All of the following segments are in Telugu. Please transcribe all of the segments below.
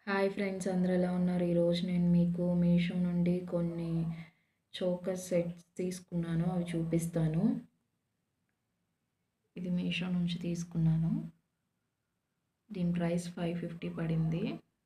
హాయ్ ఫ్రెండ్స్ అందరూ ఎలా ఉన్నారు ఈరోజు నేను మీకు మీషో నుండి కొన్ని చోకర్ సెట్స్ తీసుకున్నాను అవి చూపిస్తాను ఇది మీషో నుంచి తీసుకున్నాను దీని ప్రైస్ ఫైవ్ ఫిఫ్టీ పడింది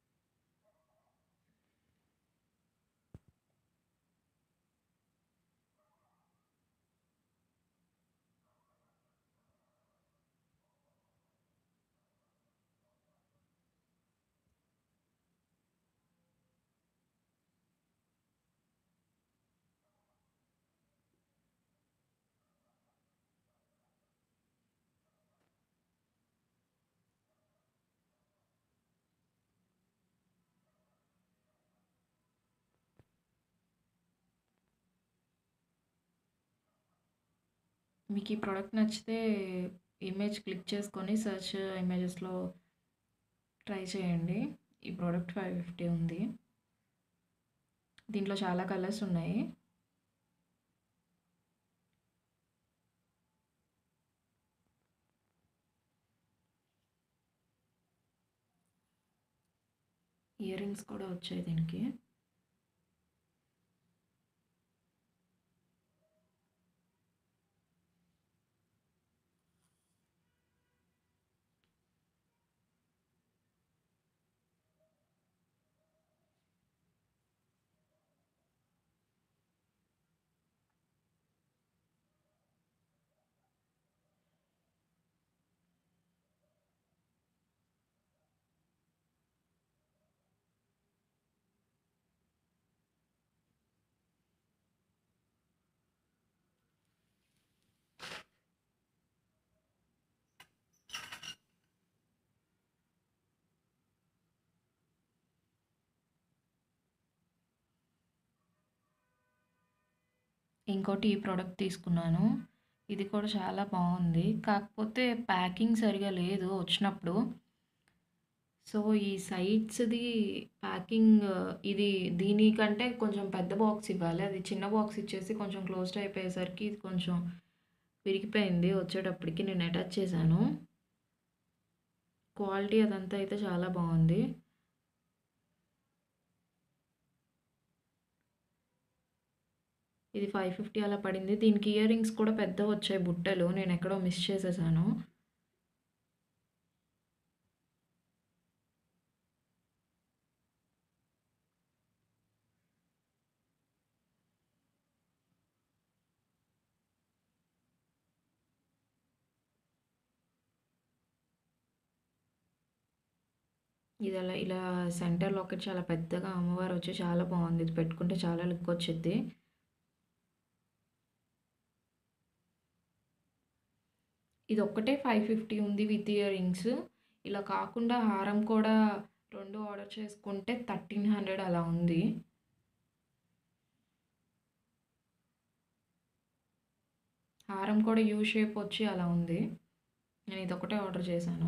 మీకు ఈ ప్రోడక్ట్ నచ్చితే ఇమేజ్ క్లిక్ చేసుకొని సెర్చ్ ఇమేజెస్లో ట్రై చేయండి ఈ ప్రోడక్ట్ ఫైవ్ ఫిఫ్టీ ఉంది దీంట్లో చాలా కలర్స్ ఉన్నాయి ఇయర్ రింగ్స్ కూడా వచ్చాయి దీనికి ఇంకోటి ఈ ప్రోడక్ట్ తీసుకున్నాను ఇది కూడా చాలా బాగుంది కాకపోతే ప్యాకింగ్ సరిగా లేదు వచ్చినప్పుడు సో ఈ సైడ్స్ది ప్యాకింగ్ ఇది దీనికంటే కొంచెం పెద్ద బాక్స్ ఇవ్వాలి అది చిన్న బాక్స్ ఇచ్చేసి కొంచెం క్లోజ్డ్ అయిపోయేసరికి ఇది కొంచెం విరిగిపోయింది వచ్చేటప్పటికి నేను అటాచ్ చేశాను క్వాలిటీ అదంతా అయితే చాలా బాగుంది ఇది ఫైవ్ ఫిఫ్టీ అలా పడింది దీనికి ఇయర్ రింగ్స్ కూడా పెద్ద వచ్చాయి బుట్టలు నేను ఎక్కడో మిస్ చేసేసాను ఇది అలా ఇలా సెంటర్ లాకెట్ చాలా పెద్దగా అమ్మవారు వచ్చి చాలా బాగుంది ఇది పెట్టుకుంటే చాలా లుక్ వచ్చింది ఇది ఒక్కటే ఫైవ్ ఫిఫ్టీ ఉంది విత్ ఇయర్ రింగ్స్ ఇలా కాకుండా హారం కూడా రెండు ఆర్డర్ చేసుకుంటే థర్టీన్ హండ్రెడ్ అలా ఉంది హారం కూడా యూ షేప్ వచ్చి అలా ఉంది నేను ఇది ఒకటే ఆర్డర్ చేశాను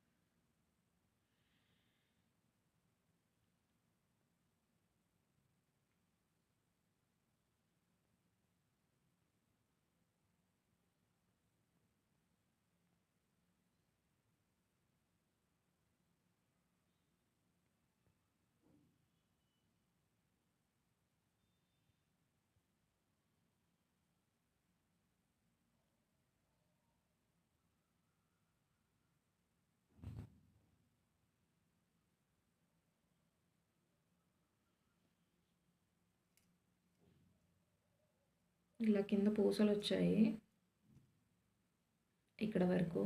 ఇలా కింద పూసలు వచ్చాయి ఇక్కడ వరకు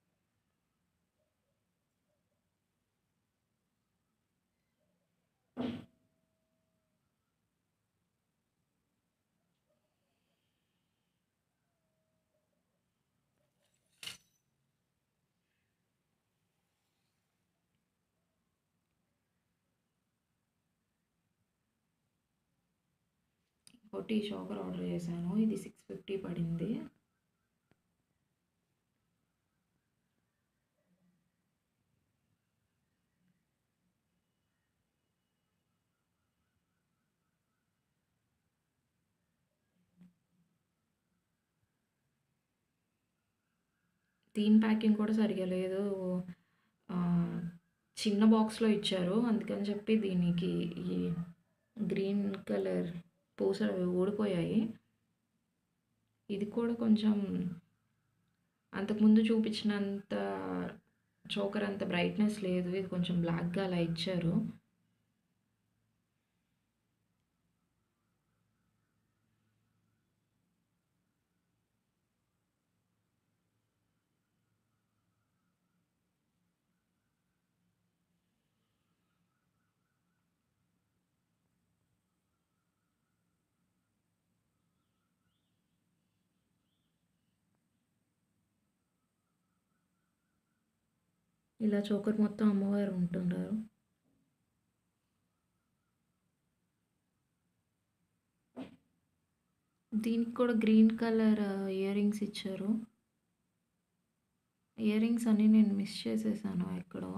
ఇంకోటి షోకర్ ఆర్డర్ చేశాను ఇది సిక్స్ ఫిఫ్టీ పడింది దీని ప్యాకింగ్ కూడా సరిగా లేదు ఆ, చిన్న బాక్స్‌లో ఇచ్చారు. అందుకని చెప్పి దీనికి ఈ గ్రీన్ కలర్ పూసలు అవి ఊడిపోయాయి. ఇది కూడా కొంచెం అంతకుముందు చూపించినంత చోకర్ అంత బ్రైట్‌నెస్ లేదు. ఇది కొంచెం బ్లాక్‌గా అలా ఇచ్చారు. ఇలా చోకర్ మొత్తం అమ్మవారు ఉంటుంటారు. దీనికి కూడా గ్రీన్ కలర్ ఇయర్ రింగ్స్ ఇచ్చారు. ఇయర్ రింగ్స్ అన్నీ నేను మిస్ చేసేసాను ఎక్కడో.